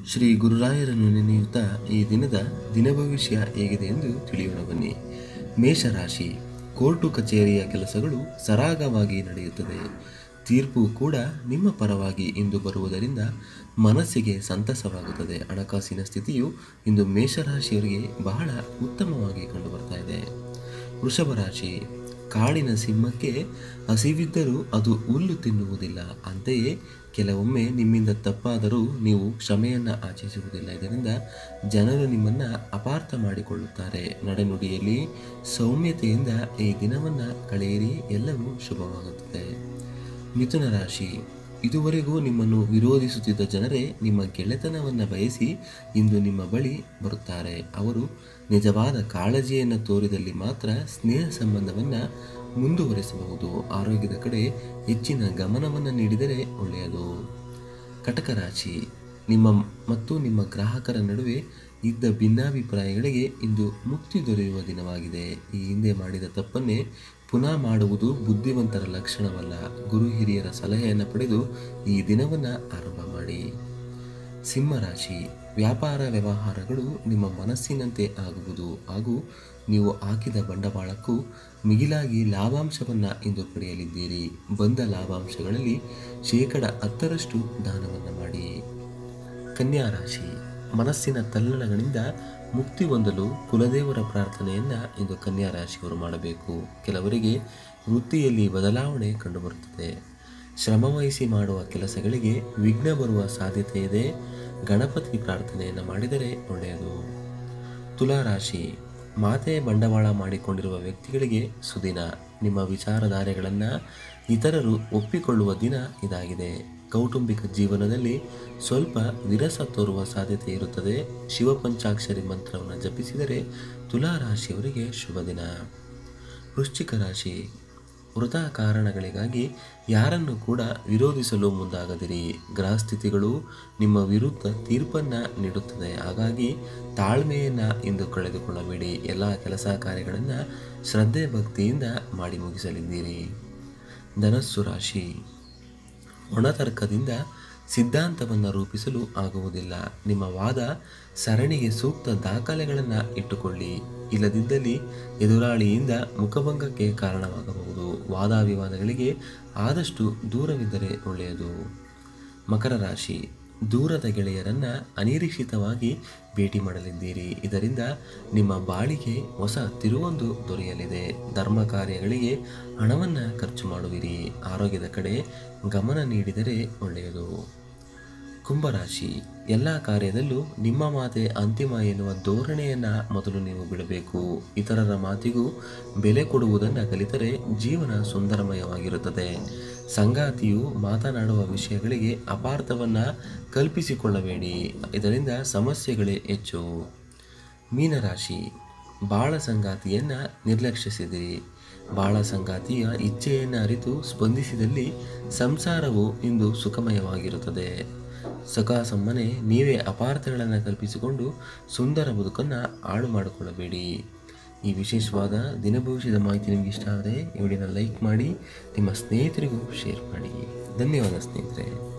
ಶ್ರೀ ಗುರುರಾಯರನ್ನು ನೆನೆಯುತ್ತಾ ಈ ದಿನದ ದಿನಭವಿಷ್ಯ ಹೇಗಿದೆ ಎಂದು ತಿಳಿಯೋಣ ಬನ್ನಿ ಮೇಷರಾಶಿ ಕೋರ್ಟು ಕಚೇರಿಯ ಕೆಲಸಗಳು ಸರಾಗವಾಗಿ ನಡೆಯುತ್ತದೆ ತೀರ್ಪು ಕೂಡ ನಿಮ್ಮ ಪರವಾಗಿ ಇಂದು ಬರುವುದರಿಂದ ಮನಸ್ಸಿಗೆ ಸಂತಸವಾಗುತ್ತದೆ ಹಣಕಾಸಿನ ಸ್ಥಿತಿಯು ಇಂದು ಮೇಷರಾಶಿಯವರಿಗೆ ಬಹಳ ಉತ್ತಮವಾಗಿ ಕಂಡುಬರ್ತಾ ಇದೆ ವೃಷಭ ರಾಶಿ ಕಾಡಿನ ಸಿಂಹಕ್ಕೆ ಹಸಿವಿದ್ದರೂ ಅದು ಹುಲ್ಲು ತಿನ್ನುವುದಿಲ್ಲ ಅಂತೆಯೇ ಕೆಲವೊಮ್ಮೆ ನಿಮ್ಮಿಂದ ತಪ್ಪಾದರೂ ನೀವು ಕ್ಷಮೆಯನ್ನು ಆಚರಿಸುವುದಿಲ್ಲ ಇದರಿಂದ ಜನರು ನಿಮ್ಮನ್ನು ಅಪಾರ್ಥ ಮಾಡಿಕೊಳ್ಳುತ್ತಾರೆ ನಡೆನುಡಿಯಲ್ಲಿ ಸೌಮ್ಯತೆಯಿಂದ ಈ ದಿನವನ್ನು ಕಳೆಯಿರಿ ಎಲ್ಲವೂ ಶುಭವಾಗುತ್ತದೆ ಮಿಥುನ ರಾಶಿ ಇದುವರೆಗೂ ನಿಮ್ಮನ್ನು ವಿರೋಧಿಸುತ್ತಿದ್ದ ಜನರೇ ನಿಮ್ಮ ಗೆಳೆತನವನ್ನು ಬಯಸಿ ಇಂದು ನಿಮ್ಮ ಬಳಿ ಬರುತ್ತಾರೆ ಅವರು ನಿಜವಾದ ಕಾಳಜಿಯನ್ನು ತೋರಿದಲ್ಲಿ ಮಾತ್ರ ಸ್ನೇಹ ಸಂಬಂಧವನ್ನು ಮುಂದುವರಿಸಬಹುದು ಆರೋಗ್ಯದ ಕಡೆ ಹೆಚ್ಚಿನ ಗಮನವನ್ನು ನೀಡಿದರೆ ಒಳ್ಳೆಯದು ಕಟಕ ರಾಶಿ ನಿಮ್ಮ ಮತ್ತು ನಿಮ್ಮ ಗ್ರಾಹಕರ ನಡುವೆ ಇದ್ದ ಭಿನ್ನಾಭಿಪ್ರಾಯಗಳಿಗೆ ಇಂದು ಮುಕ್ತಿ ದೊರೆಯುವ ದಿನವಾಗಿದೆ ಈ ಹಿಂದೆ ಮಾಡಿದ ತಪ್ಪನ್ನೇ ಪುನಃ ಮಾಡುವುದು ಬುದ್ಧಿವಂತರ ಲಕ್ಷಣವಲ್ಲ ಗುರು ಹಿರಿಯರ ಸಲಹೆಯನ್ನು ಪಡೆದು ಈ ದಿನವನ್ನು ಆರಂಭ ಮಾಡಿ ಸಿಂಹರಾಶಿ ವ್ಯಾಪಾರ ವ್ಯವಹಾರಗಳು ನಿಮ್ಮ ಮನಸ್ಸಿನಂತೆ ಆಗುವುದು ಹಾಗೂ ನೀವು ಹಾಕಿದ ಬಂಡವಾಳಕ್ಕೂ ಮಿಗಿಲಾಗಿ ಲಾಭಾಂಶವನ್ನು ಇಂದು ಪಡೆಯಲಿದ್ದೀರಿ ಬಂದ ಲಾಭಾಂಶಗಳಲ್ಲಿ ಶೇಕಡ ಹತ್ತರಷ್ಟು ದಾನವನ್ನು ಮಾಡಿ ಕನ್ಯಾ ರಾಶಿ ಮನಸ್ಸಿನ ತಲ್ಲಣಗಳಿಂದ ಮುಕ್ತಿ ಹೊಂದಲು ಕುಲದೇವರ ಪ್ರಾರ್ಥನೆಯನ್ನು ಇಂದು ಕನ್ಯಾ ರಾಶಿಯವರು ಮಾಡಬೇಕು ಕೆಲವರಿಗೆ ವೃತ್ತಿಯಲ್ಲಿ ಬದಲಾವಣೆ ಕಂಡುಬರುತ್ತದೆ ಶ್ರಮವಹಿಸಿ ಮಾಡುವ ಕೆಲಸಗಳಿಗೆ ವಿಘ್ನ ಬರುವ ಸಾಧ್ಯತೆ ಇದೆ ಗಣಪತಿ ಪ್ರಾರ್ಥನೆಯನ್ನು ಮಾಡಿದರೆ ಒಳ್ಳೆಯದು ತುಲಾರಾಶಿ ಮಾತೆ ಬಂಡವಾಳ ಮಾಡಿಕೊಂಡಿರುವ ವ್ಯಕ್ತಿಗಳಿಗೆ ಸುದಿನ ನಿಮ್ಮ ವಿಚಾರಧಾರೆಗಳನ್ನು ಇತರರು ಒಪ್ಪಿಕೊಳ್ಳುವ ದಿನ ಇದಾಗಿದೆ ಕೌಟುಂಬಿಕ ಜೀವನದಲ್ಲಿ ಸ್ವಲ್ಪ ವಿರಸ ತೋರುವ ಸಾಧ್ಯತೆ ಇರುತ್ತದೆ ಶಿವಪಂಚಾಕ್ಷರಿ ಮಂತ್ರವನ್ನು ಜಪಿಸಿದರೆ ತುಲಾರಾಶಿಯವರಿಗೆ ಶುಭ ದಿನ ವೃಶ್ಚಿಕ ರಾಶಿ ವೃಥಾ ಕಾರಣಗಳಿಗಾಗಿ ಯಾರನ್ನು ಕೂಡ ವಿರೋಧಿಸಲು ಮುಂದಾಗದಿರಿ ಗ್ರಹಸ್ಥಿತಿಗಳು ನಿಮ್ಮ ವಿರುದ್ಧ ತೀರ್ಪನ್ನು ನೀಡುತ್ತದೆ ಹಾಗಾಗಿ ತಾಳ್ಮೆಯನ್ನು ಇಂದು ಕಳೆದುಕೊಳ್ಳಬೇಡಿ ಎಲ್ಲ ಕೆಲಸ ಕಾರ್ಯಗಳನ್ನು ಶ್ರದ್ಧೆ ಭಕ್ತಿಯಿಂದ ಮಾಡಿ ಮುಗಿಸಲಿದ್ದೀರಿ ಧನಸ್ಸು ರಾಶಿ ಒಣತರ್ಕದಿಂದ ಸಿದ್ಧಾಂತವನ್ನು ರೂಪಿಸಲು ಆಗುವುದಿಲ್ಲ ನಿಮ್ಮ ವಾದ ಸರಣಿಗೆ ಸೂಕ್ತ ದಾಖಲೆಗಳನ್ನು ಇಟ್ಟುಕೊಳ್ಳಿ ಇಲ್ಲದಿದ್ದಲ್ಲಿ ಎದುರಾಳಿಯಿಂದ ಮುಖಭಂಗಕ್ಕೆ ಕಾರಣವಾಗಬಹುದು ವಾದ ವಿವಾದಗಳಿಗೆ ಆದಷ್ಟು ದೂರವಿದ್ದರೆ ಒಳ್ಳೆಯದು ಮಕರ ರಾಶಿ ದೂರದ ಗೆಳೆಯರನ್ನು ಅನಿರೀಕ್ಷಿತವಾಗಿ ಭೇಟಿ ಮಾಡಲಿದ್ದೀರಿ ಇದರಿಂದ ನಿಮ್ಮ ಬಾಳಿಗೆ ಹೊಸ ತಿರುವೊಂದು ದೊರೆಯಲಿದೆ ಧರ್ಮ ಕಾರ್ಯಗಳಿಗೆ ಹಣವನ್ನು ಖರ್ಚು ಮಾಡುವಿರಿ ಆರೋಗ್ಯದ ಕಡೆ ಗಮನ ನೀಡಿದರೆ ಒಳ್ಳೆಯದು ಕುಂಭರಾಶಿ ಎಲ್ಲ ಕಾರ್ಯದಲ್ಲೂ ನಿಮ್ಮ ಮಾತೆ ಅಂತಿಮ ಎನ್ನುವ ಧೋರಣೆಯನ್ನು ಮೊದಲು ನೀವು ಬಿಡಬೇಕು ಇತರರ ಮಾತಿಗೂ ಬೆಲೆ ಕೊಡುವುದನ್ನು ಕಲಿತರೆ ಜೀವನ ಸುಂದರಮಯವಾಗಿರುತ್ತದೆ ಸಂಗಾತಿಯು ಮಾತನಾಡುವ ವಿಷಯಗಳಿಗೆ ಅಪಾರ್ಥವನ್ನು ಕಲ್ಪಿಸಿಕೊಳ್ಳಬೇಡಿ ಇದರಿಂದ ಸಮಸ್ಯೆಗಳೇ ಹೆಚ್ಚು ಮೀನರಾಶಿ ಬಾಳ ಸಂಗಾತಿಯನ್ನು ನಿರ್ಲಕ್ಷಿಸಿದಿರಿ ಬಾಳ ಸಂಗಾತಿಯ ಇಚ್ಛೆಯನ್ನು ಅರಿತು ಸ್ಪಂದಿಸಿದಲ್ಲಿ ಸಂಸಾರವು ಇಂದು ಸುಖಮಯವಾಗಿರುತ್ತದೆ ಸುಖ ಸಮ್ಮನೆ ನೀವೇ ಅಪಾರ್ಥಗಳನ್ನು ಕಲ್ಪಿಸಿಕೊಂಡು ಸುಂದರ ಬದುಕನ್ನು ಹಾಳು ಮಾಡಿಕೊಳ್ಳಬೇಡಿ ಈ ವಿಶೇಷವಾದ ದಿನಭವಿಷ್ಯದ ಮಾಹಿತಿ ನಿಮಗೆ ಇಷ್ಟ ಆದರೆ ಈ ವಿಡಿಯೋನ ಲೈಕ್ ಮಾಡಿ ನಿಮ್ಮ ಸ್ನೇಹಿತರಿಗೂ ಶೇರ್ ಮಾಡಿ ಧನ್ಯವಾದ ಸ್ನೇಹಿತರೆ